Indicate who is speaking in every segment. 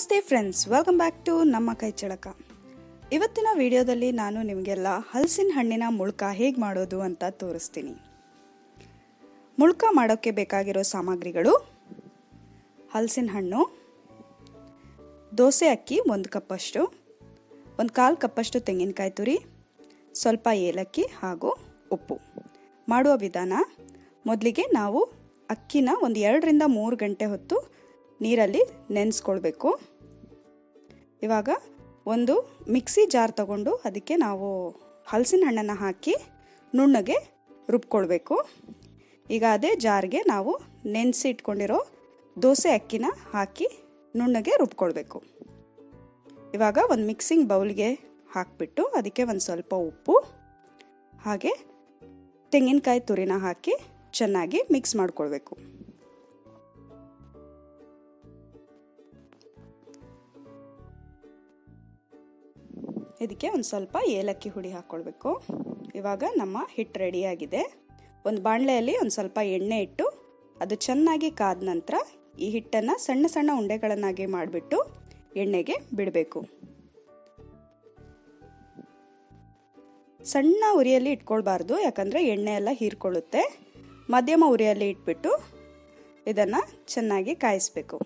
Speaker 1: ನಮಸ್ತೆ friends welcome back to ನಮ್ಮ ಕೈ ಚಳಕ ಇವತ್ತಿನ ವಿಡಿಯೋದಲ್ಲಿ ನಾನು ನಿಮಗೆಲ್ಲ ಹಲಸಿನ ಹಣ್ಣಿನ ಮುಳ್ಕ ಹೇಗೆ ಮಾಡೋದು ಅಂತ ತೋರಿಸ್ತೀನಿ ಮುಳ್ಕ ಮಾಡೋಕ್ಕೆ ಬೇಕಾಗಿರೋ ಸಾಮಗ್ರಿಗಳು ಹಲಸಿನ ಹಣ್ಣು ದೋಸೆ ಅಕ್ಕಿ ಒಂದು ಕಪ್ಪಷ್ಟು ಒಂದು ಕಾಲು ಕಪ್ಪಷ್ಟು ತೆಂಗಿನಕಾಯಿ ತುರಿ ಸ್ವಲ್ಪ ಏಲಕ್ಕಿ ಹಾಗೂ ಉಪ್ಪು ಮಾಡುವ ವಿಧಾನ ಮೊದಲಿಗೆ ನಾವು ಅಕ್ಕಿನ ಒಂದು ಎರಡರಿಂದ ಮೂರು ಗಂಟೆ ಹೊತ್ತು ನೀರಲ್ಲಿ ನೆನೆಸ್ಕೊಳ್ಬೇಕು ಇವಾಗ ಒಂದು ಮಿಕ್ಸಿ ಜಾರ್ ತಗೊಂಡು ಅದಕ್ಕೆ ನಾವು ಹಲಸಿನ ಹಣ್ಣನ್ನು ಹಾಕಿ ನುಣ್ಣಗೆ ರುಬ್ಕೊಳ್ಬೇಕು ಈಗ ಅದೇ ಜಾರ್ಗೆ ನಾವು ನೆನೆಸಿ ಇಟ್ಕೊಂಡಿರೋ ದೋಸೆ ಅಕ್ಕಿನ ಹಾಕಿ ನುಣ್ಣಗೆ ರುಬ್ಕೊಳ್ಬೇಕು ಇವಾಗ ಒಂದು ಮಿಕ್ಸಿಂಗ್ ಬೌಲ್ಗೆ ಹಾಕಿಬಿಟ್ಟು ಅದಕ್ಕೆ ಒಂದು ಸ್ವಲ್ಪ ಉಪ್ಪು ಹಾಗೆ ತೆಂಗಿನಕಾಯಿ ತುರಿನ ಹಾಕಿ ಚೆನ್ನಾಗಿ ಮಿಕ್ಸ್ ಮಾಡ್ಕೊಳ್ಬೇಕು ಇದಕ್ಕೆ ಒಂದು ಸ್ವಲ್ಪ ಏಲಕ್ಕಿ ಹುಡಿ ಹಾಕ್ಕೊಳ್ಬೇಕು ಇವಾಗ ನಮ್ಮ ಹಿಟ್ಟು ರೆಡಿಯಾಗಿದೆ ಒಂದು ಬಾಣಲೆಯಲ್ಲಿ ಒಂದು ಸ್ವಲ್ಪ ಎಣ್ಣೆ ಇಟ್ಟು ಅದು ಚೆನ್ನಾಗಿ ಕಾದ ನಂತರ ಈ ಹಿಟ್ಟನ್ನು ಸಣ್ಣ ಸಣ್ಣ ಉಂಡೆಗಳನ್ನಾಗಿ ಮಾಡಿಬಿಟ್ಟು ಎಣ್ಣೆಗೆ ಬಿಡಬೇಕು ಸಣ್ಣ ಉರಿಯಲ್ಲಿ ಇಟ್ಕೊಳ್ಬಾರ್ದು ಯಾಕಂದರೆ ಎಣ್ಣೆ ಎಲ್ಲ ಹೀರ್ಕೊಳ್ಳುತ್ತೆ ಮಧ್ಯಮ ಉರಿಯಲ್ಲಿ ಇಟ್ಬಿಟ್ಟು ಇದನ್ನು ಚೆನ್ನಾಗಿ ಕಾಯಿಸ್ಬೇಕು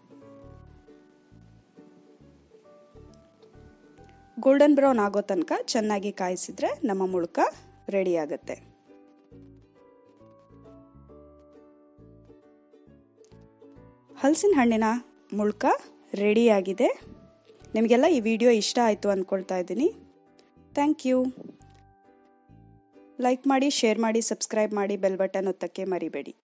Speaker 1: ಗೋಲ್ಡನ್ ಬ್ರೌನ್ ಆಗೋ ತನಕ ಚೆನ್ನಾಗಿ ಕಾಯಿಸಿದ್ರೆ ನಮ್ಮ ಮುಳ್ಕ ರೆಡಿ ಆಗುತ್ತೆ ಹಲಸಿನ ಹಣ್ಣಿನ ಮುಳ್ಕ ರೆಡಿಯಾಗಿದೆ ನಿಮಗೆಲ್ಲ ಈ ವಿಡಿಯೋ ಇಷ್ಟ ಆಯಿತು ಅಂದ್ಕೊಳ್ತಾ ಇದ್ದೀನಿ ಥ್ಯಾಂಕ್ ಯು ಲೈಕ್ ಮಾಡಿ ಶೇರ್ ಮಾಡಿ ಸಬ್ಸ್ಕ್ರೈಬ್ ಮಾಡಿ ಬೆಲ್ ಬಟನ್ ಒತ್ತಕ್ಕೆ ಮರಿಬೇಡಿ